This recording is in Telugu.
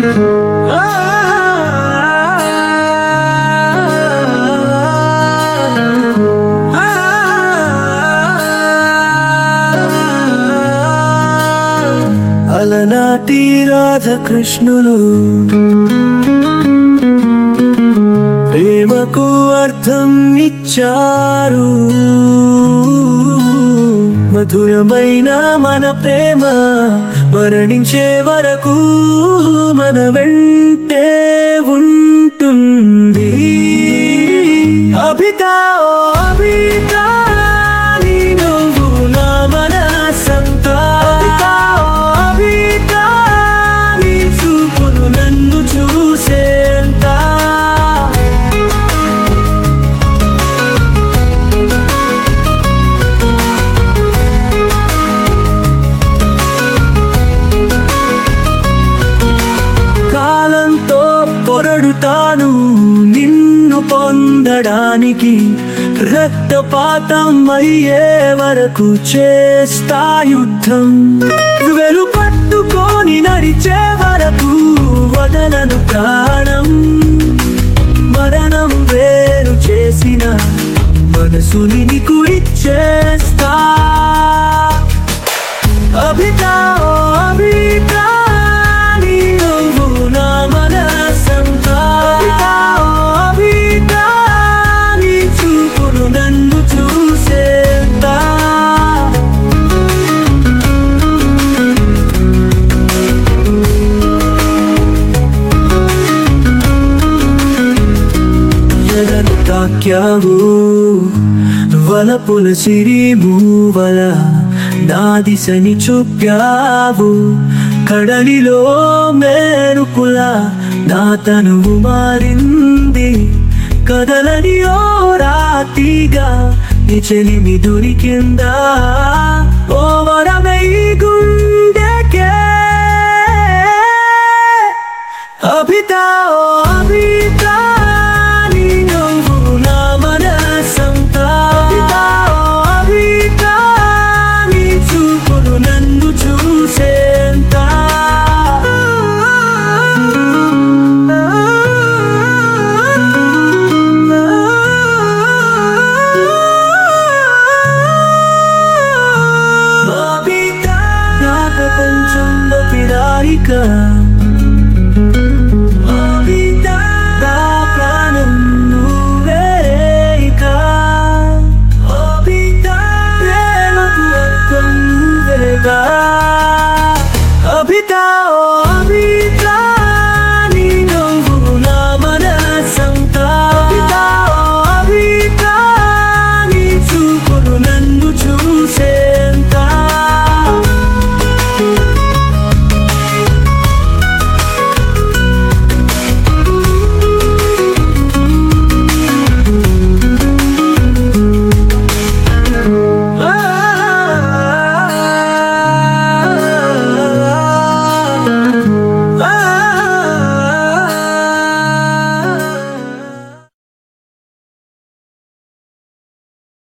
అలనాటి రాధకృష్ణులు ప్రేమకు అర్థం ఇచ్చారు మధురమైన మన ప్రేమ మరణించే వరకు మన వెంటే ఉంటుంది అభితా ఓ అభితా నీ నువ్వు నా మనసంతా అభితా ఓ అభితా నీ చూపులు నన్ను చూసేంత కాలంతో పొరడుతాను నిన్ను పొందడానికి రక్తపాతం అయ్యే వరకు చేస్తా యుద్ధం వెలు పట్టుకొని నడిచే వరకు వదలను ప్రాణం మరణం వేరు చేసిన మనసుని నీకు ఇచ్చేస్తా అభితా ఓ అభితా నీ నువ్వు నా మనసంతా అభితా ఓ అభితా నీ చూపులు నన్ను చూసేంతా ఎదను తాక్యావు వలపుల సిరి మూవల నా దిశని చూప్యావు కడలిలో మేరుపుల నా తనువు మారింది కదలని ఓ రాతిగా నీ చెలిమి దొరికిందా ఓ వరమై గుండెకే అభితా ఓ